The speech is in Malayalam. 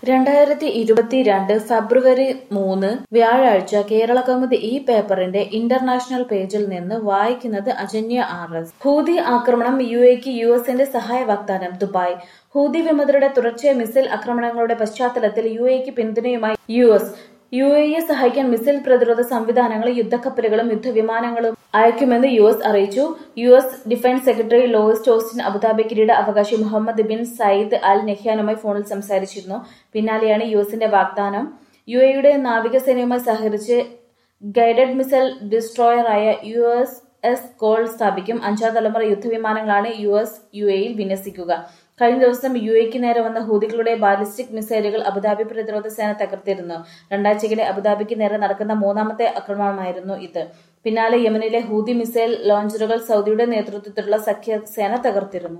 രണ്ടായിരത്തി ഇരുപത്തിരണ്ട് ഫെബ്രുവരി മൂന്ന് വ്യാഴാഴ്ച കേരള കൗമുദി ഈ പേപ്പറിന്റെ ഇന്റർനാഷണൽ പേജിൽ നിന്ന് വായിക്കുന്നത് അജന്യ ആർ എസ് ഹൂതി ആക്രമണം യു എക്ക് യു എസിന്റെ സഹായ വാഗ്ദാനം ദുബായ് ഹൂതി വിമതരുടെ തുടർച്ചയായ മിസൈൽ ആക്രമണങ്ങളുടെ പശ്ചാത്തലത്തിൽ യു എക്ക് പിന്തുണയുമായി യു എസ് യു എയെ സഹായിക്കാൻ മിസൈൽ പ്രതിരോധ സംവിധാനങ്ങളും യുദ്ധക്കപ്പലുകളും യുദ്ധവിമാനങ്ങളും അയക്കുമെന്ന് യു എസ് അറിയിച്ചു U S defence secretary Lloyd Austin Abu Dhabi കിരീട അവകാശി മുഹമ്മദ് ബിൻ സയ്യിദ് അൽ നെഹ്യാനുമായി ഫോണിൽ സംസാരിച്ചിരുന്നു പിന്നാലെയാണ് യു എസിന്റെ വാഗ്ദാനം യു എയുടെ നാവികസേനയുമായി സഹകരിച്ച് ഗൈഡഡ് മിസൈൽ ഡിസ്ട്രോയറായ യു എസ് എസ് കോൾ സ്ഥാപിക്കും അഞ്ചാം തലമുറ യുദ്ധവിമാനങ്ങളാണ് യു എസ് യു എയിൽ വിന്യസിക്കുക കഴിഞ്ഞ ദിവസം യു എക്ക് നേരെ വന്ന ഹൂതികളുടെ ബാലിസ്റ്റിക് മിസൈലുകൾ അബുദാബി പ്രതിരോധ സേന തകർത്തിരുന്നു രണ്ടാഴ്ചക്കിടെ അബുദാബിക്ക് നേരെ നടക്കുന്ന മൂന്നാമത്തെ ആക്രമണമായിരുന്നു ഇത് പിന്നാലെ യമനിലെ ഹൂതി മിസൈൽ ലോഞ്ചറുകൾ സൗദിയുടെ നേതൃത്വത്തിലുള്ള സഖ്യ സേന തകർത്തിരുന്നു